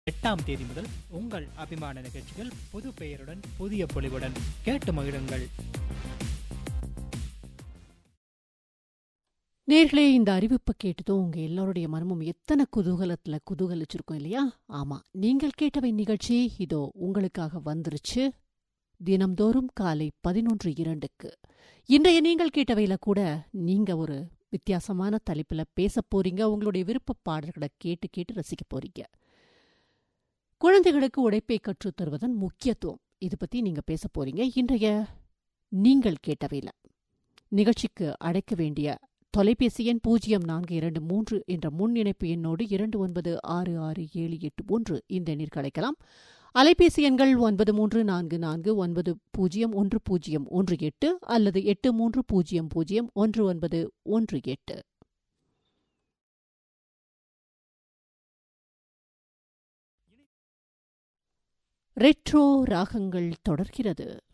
எட்டாம் தேதி முதல் உங்கள் அபிமான நிகழ்ச்சிகள் புது பெயருடன் புதிய பொலிவுடன் கேட்டு மகிழுங்கள் நேர்களே இந்த அறிவிப்பை கேட்டதும் உங்க எல்லாருடைய மனமும் எத்தனை குதூகலத்துல குதூகலிச்சிருக்கும் இல்லையா ஆமா நீங்கள் கேட்டவை நிகழ்ச்சி இதோ உங்களுக்காக வந்துருச்சு தினம்தோறும் காலை பதினொன்று இரண்டுக்கு இன்றைய நீங்கள் கேட்டவையில கூட நீங்க ஒரு வித்தியாசமான தலைப்புல பேச போறீங்க உங்களுடைய விருப்ப பாடல்களை கேட்டு கேட்டு ரசிக்க போறீங்க குழந்தைகளுக்கு உழைப்பை கற்றுத் தருவதன் முக்கியத்துவம் இது பத்தி நீங்க பேச போறீங்க இன்றைய நீங்கள் கேட்டவையில நிகழ்ச்சிக்கு அழைக்க வேண்டிய தொலைபேசி எண் பூஜ்ஜியம் நான்கு இரண்டு மூன்று என்ற முன் இணைப்பு எண்ணோடு இரண்டு ஒன்பது ஆறு ஆறு ஏழு எட்டு ஒன்று இந்த எண்ணிற்கு அழைக்கலாம் அலைபேசி எண்கள் ஒன்பது மூன்று நான்கு நான்கு ஒன்பது பூஜ்ஜியம் ஒன்று பூஜ்ஜியம் ஒன்று எட்டு அல்லது எட்டு மூன்று பூஜ்ஜியம் பூஜ்ஜியம் ஒன்று ஒன்பது ஒன்று எட்டு ரெட்ரோ ராகங்கள் தொடர்கிறது